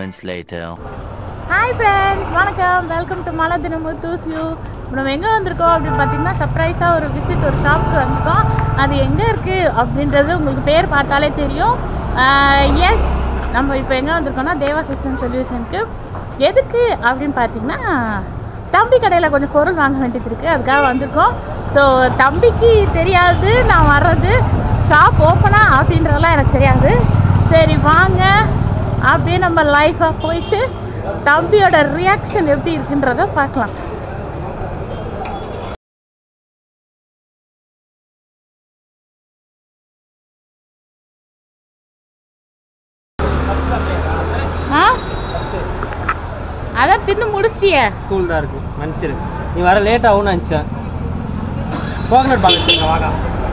moments later. Hi friends வணக்கம் welcome to மலை தினமும் தூசியூ இப்போ நம்ம எங்கே வந்திருக்கோம் அப்படின்னு பார்த்தீங்கன்னா சர்ப்ரைஸாக ஒரு விசிட் ஒரு ஷாப்புக்கு வந்திருக்கோம் அது எங்கே இருக்குது அப்படின்றது உங்களுக்கு பேர் பார்த்தாலே தெரியும் எஸ் நம்ம இப்போ எங்கே வந்திருக்கோம்னா தேவா சிஸ்டம் சொல்யூஷனுக்கு எதுக்கு அப்படின்னு பார்த்தீங்கன்னா தம்பி கடையில் கொஞ்சம் பொருள் வாங்க வேண்டியது இருக்குது அதுக்காக வந்திருக்கோம் ஸோ தம்பிக்கு தெரியாது நான் வர்றது ஷாப் ஓப்பனா அப்படின்றதெல்லாம் எனக்கு தெரியாது சரி வாங்க அப்படியே நம்ம லைஃபாக போயிட்டு தம்பியோட ரியாக்ஷன் எப்படி இருக்குன்றத பார்க்கலாம் ஆ அதான் தின்னு முடிச்சிட்டியே ஸ்கூல் தான் இருக்கு மன்னிச்சிரு நீ வர லேட் ஆகும்னு நினச்சேன் கோகனட் பால் வச்சுருங்க வாங்க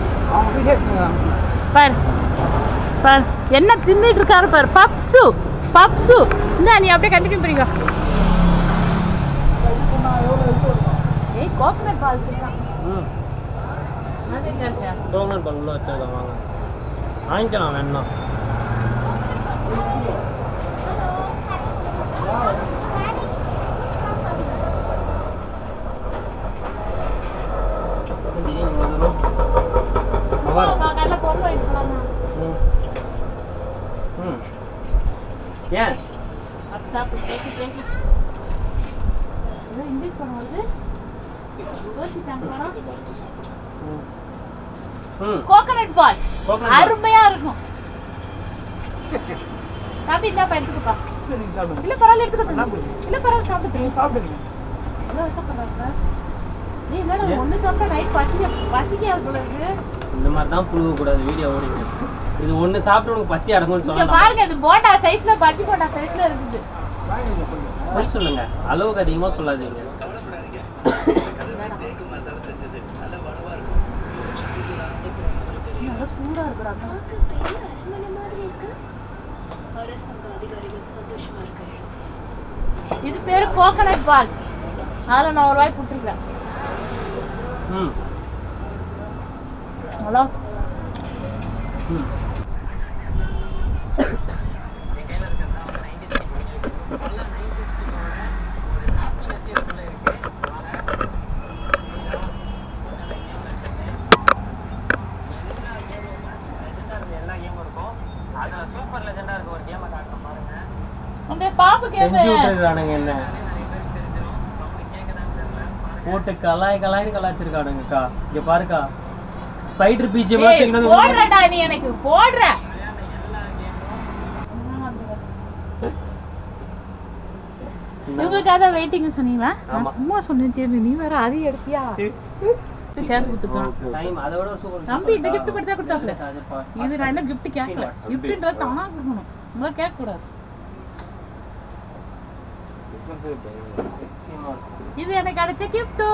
பார் பார் என்ன தின்னுட்டு இருக்காரு பார் பப்ஸு பப்ஸு இந்த நீ அப்படியே கண்டினியூ பண்ணிக்கோ ஏய் கோகனட் பால் வச்சிருக்கான் ம் அது எங்க இருக்கு? கோகனட் பால் உள்ள வச்சிருக்கேன் வாங்க வாங்கிக்கலாம் வேணாம் வா, வா, காலைல பொங்கல் வாங்கிட்டு போலாமா? ம் ஏன் அது சாப்பிடு, பேசி, பேசி. ஏதோ இங்கிலீஷ் படம் வருது. யோசிச்சாங்க படம். ம் கோகனட் பால் Coconut ball. அருமையா இருக்கும் தம்பி இந்தாப்பா எடுத்துக்கப்பா இல்ல பரவாயில்ல எடுத்துக்க இல்ல பரவாயில்ல சாப்பிட்டு எவ்வளவு கஷ்டப்படுறாங்க. நீ என்னடா ஒண்ணு சாப்பிட்டா நைட் பசிக்க பசிக்க போல இருக்கு இந்த மாதிரி தான் புழுக கூடாது வீடியோ ஓடிங்க இது ஒன்று சாப்பிட்டு உனக்கு பசி அடங்கும்னு இங்க சொல்லலாம் பாருங்க இது போண்டா சைஸ்ல பஜ்ஜி போண்டா சைஸ்ல இருக்குது போய் சொல்லுங்க அளவுக்கு அதிகமாக சொல்லாதீங்க நல்லா சூடா இருக்குறாங்க பார்க்க பெரிய அரண்மனை மாதிரி இருக்கு அரசாங்க அதிகாரிகள் சந்தோஷமா இருக்க இடம் இது பேரு கோகனட் பால் அதுல நான் ஒரு வாய் புட்டுருக்கேன் ம் ஹலோ ம் உங்க பாப்பு கேமு செஞ்சு விட்டுருக்கானுங்க என்ன போட்டு கலாய் கலாய்னு கலாய்ச்சிருக்கானுங்கக்கா இங்க பாருக்கா ஸ்பைடர் பீச் ஏய், போடுறடா நீ எனக்கு போடுற இவங்களுக்காக தான் வெயிட்டிங் சொன்னீங்களா ஆமா. அம்மா சொன்னேன் சரி நீ வேற அதையும் எடுத்தியா சேர்த்து கொடுத்துக்கலாம் டைம் அதை விட சூப்பர் தம்பி இந்த gift பத்தி தான் கொடுத்தாப்புல. இது நான் என்ன கிஃப்ட் கேட்கல கிஃப்ட்ன்றது தானா கொடுக்கணும் உங்களை கேட்க கூடாது இது எனக்கு கிடைச்ச கிஃப்டோ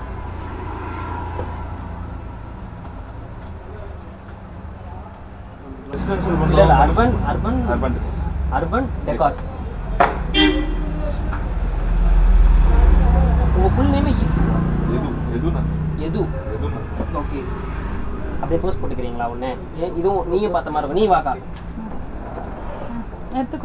இல்ல இல்ல அர்பன் அர்பன் அர்பன் டெகாஸ் உங்க ஃபுல் நேம் எது ஓகே அப்படியே போஸ்ட் போட்டுக்கிறீங்களா ஒண்ணு ஏன் இதுவும் நீங்க பார்த்த மாதிரி இருக்கும் நீ வாக்கா எடுத்துக்கோ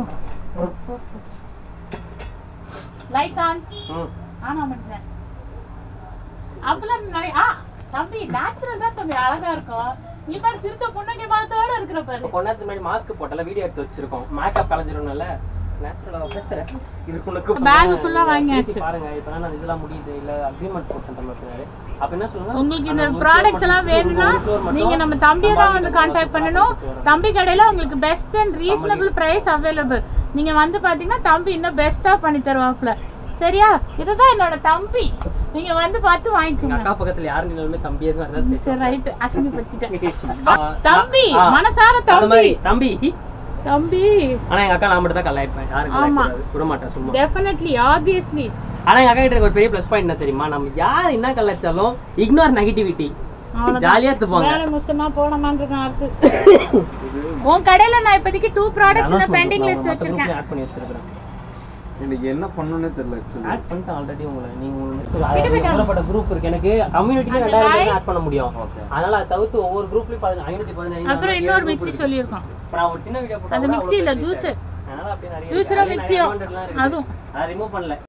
லைட்ஸ் ஆன் ம் ஆனா பண்ணிட்டேன் அப்பெல்லாம் நிறைய ஆ தம்பி நேச்சுரல் தான் தம்பி அழகா இருக்கும் நீ பாரு சிரிச்ச பொண்ணுங்க பார்த்தோட இருக்கிற பாரு இப்போ கொஞ்ச நேரத்துக்கு முன்னாடி மாஸ்க் போட்டல வீடியோ எடுத்து வச்சிருக்கோம் மேக்கப் கலைஞ்சிரும்ல நேச்சுரலா பேசுறேன் இதுக்கு உனக்கு Bag full ஆ வாங்கியாச்சு. பேசி பாருங்க இப்பதான் நான் இதெல்லாம் முடியுது இல்ல அக்ரிமெண்ட் போட்டேன் தமிழ்நாடு அப்ப என்ன சொல்லுங்க உங்களுக்கு இந்த அந்த ஒரு ப்ராடக்ட்ஸ் floor எல்லாம் மட்டும் வேணும்னா ஒரு floor மட்டும் நீங்க நம்ம தம்பியை தான் வந்து சம்பாதிக்க கான்டாக்ட் பண்ணணும் தம்பி கடையில உங்களுக்கு best and reasonable price available நீங்க வந்து பாத்தீங்கன்னா தம்பி இன்னும் பெஸ்டா பண்ணி தருவாப்ல சரியா இதுதான் என்னோட தம்பி நீங்க வந்து பார்த்து எங்க வாங்கிக்கோங்க அக்கா பக்கத்துல யாரு நிலவுமே தம்பியே தான் அதான் தெரியும். சரி ரைட் அசிங்கப்படுத்திட்டேன் ஆ, தம்பி ஆ, மனசார அந்த தம்பி மாதிரி தம்பி தம்பி ஆனா எங்க அக்கா நான் மட்டும் தான் கலாய்ப்பேன் யாரும் ஆமா. கலாய்க்கூடாது. விட மாட்டேன் சும்மா டெஃபினெட்லி ஆப்வியஸ்லி ஆனா எங்க அக்கா கிட்ட இருக்க ஒரு பெரிய ப்ளஸ் பாயிண்ட் என்ன தெரியுமா நம்ம யார் என்ன கலாய்ச்சாலும் இக்னோர் நெகட்டிவிட்டி ஜாலியா எடுத்துப்பாங்க வேலை முஸ்டமா போனமான்னு இருக்கேன் அடுத்து உன் கடையில நான் இப்போதைக்கு டூ ப்ராடக்ட்ஸ் பெண்டிங் லிஸ்ட் வச்சிருக்கேன் ஆட் பண்ணி வச்சிருக்கேன் எனக்கு என்ன பண்ணணும்னே தெரியல ஆக்சுவலி ஆட் பண்ணிட்டேன் ஆல்ரெடி உங்களை நீங்க சொல்லப்பட்ட குரூப் இருக்கு எனக்கு கம்யூனிட்டிக்கு அந்த ரெண்டாயிரம் live- பேர் ஆட் பண்ண முடியும் அதனால அதை தவிர்த்து ஒவ்வொரு குரூப்லயும் பதினஞ்சு ஐநூத்தி பதினஞ்சு அப்புறம் இன்னொரு மிக்ஸி சொல்லியிருக்கோம் இப்ப நான் ஒரு சின்ன வீடியோ அந்த மிக்ஸி இல்ல ஜூஸ் அதனால அப்படியே நிறைய ஜூஸரா இருக்கு. அதுலயே மிக்சியோ நிறைய advantage எல்லாம் இருக்குது. அதுவும் அதை ரிமூவ் பண்ணல